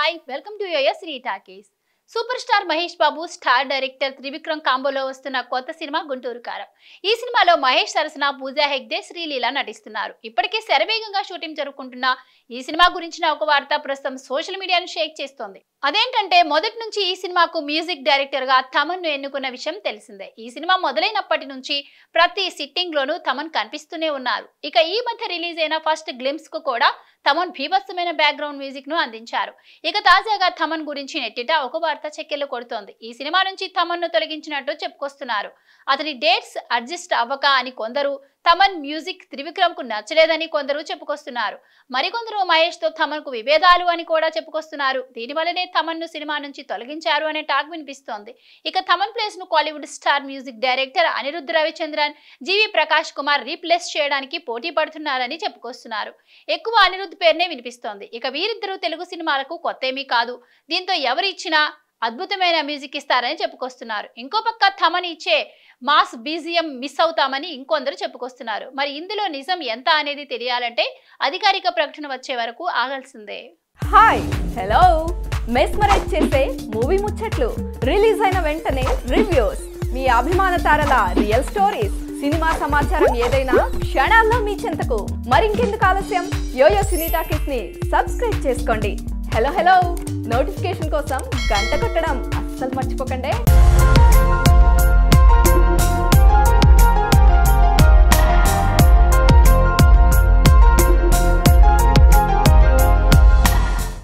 hi welcome to యోయస్ Sri talkies super star Mahesh Babu star director Trivikram కాంబోలో వస్తున్న కొత్త సినిమా గుంటూరు కారం ఈ సినిమాలో మహేష్ సరసన పూజా హెగ్డే శ్రీలీల నటిస్తున్నారు ఇప్పటికే శరవేగంగా షూటింగ్ జరుపుకుంటున్న ఈ సినిమా గురించిన ఒక వార్త ప్రస్తుతం సోషల్ మీడియాను షేక్ చేస్తోంది అదేంటంటే మొదటి నుంచి ఈ సినిమాకు మ్యూజిక్ డైరెక్టర్ గా తమన్ ను ఎన్నుకున్న విషయం తెలిసిందే ఈ సినిమా మొదలైనప్పటి నుంచి ప్రతి సిట్టింగ్ లోనూ తమన్ కనిపిస్తూనే ఉన్నారు ఇక ఈ మధ్య రిలీజ్ అయిన ఫస్ట్ గ్లిమ్స్ కు కూడా తమన్ భీభత్సమైన బ్యాక్గ్రౌండ్ మ్యూజిక్ ను అందించారు ఇక తాజాగా తమన్ గురించి నెట్టిట ఒక వార్త చెక్కెళ్లు కొడుతోంది ఈ సినిమా నుంచి తమన్ ను తొలగించినట్టు చెప్పుకొస్తున్నారు అతని డేట్స్ అడ్జస్ట్ అవ్వక అని కొందరు తమన్ మ్యూజిక్ త్రివిక్రమ్ కు నచ్చలేదని కొందరు చెప్పుకొస్తున్నారు మరికొందరు మహేష్ తో తమన్ కు విభేదాలు అని కూడా చెప్పుకొస్తున్నారు దీనివల్లనే తమన్ ను సినిమా నుంచి తొలగించారు అనే టాక్ వినిపిస్తోంది ఇక తమన్ ప్లేస్ ను Kollywood star music director Anirudh Ravichander G V Prakash Kumar replace చేయడానికి పోటీ పడుతున్నారని చెప్పుకొస్తున్నారు ఎక్కువ అనిరుద్ధ్ పేరునే వినిపిస్తోంది ఇక వీరిద్దరూ తెలుగు సినిమాలకు కొత్త ఏమీ కాదు దీంతో ఎవరు ఇచ్చినా అద్భుతమైన మ్యూజిక్ ఇస్తారని చెప్పుకొస్తున్నారు ఇంకో పక్క తమని ఇచ్చే మాస్ బీజియం మిస్ అవుతామని ఇంకొందరు చెప్పుకొస్తున్నారు మరి ఇందులో నిజం ఎంత అనేది తెలియాలంటే అధికారిక ప్రకటన వచ్చే వరకు ఆగాల్సిందే హాయ్ హలో మెస్మరైజ్ చేసే మూవీ ముచ్చట్లు రిలీజ్ అయిన వెంటనే రివ్యూస్ మీ అభిమాన తారల రియల్ స్టోరీస్ సినిమా సమాచారం ఏదైనా క్షణాల్లో మీ చెంతకు మరింకెందుకు ఆలస్యం యోయో సినీ టాకీస్ ని సబ్స్క్రైబ్ చేసుకోండి హలో హలో నోటిఫికేషన్ కోసం గంట కొట్టడం అస్సలు మర్చిపోకండి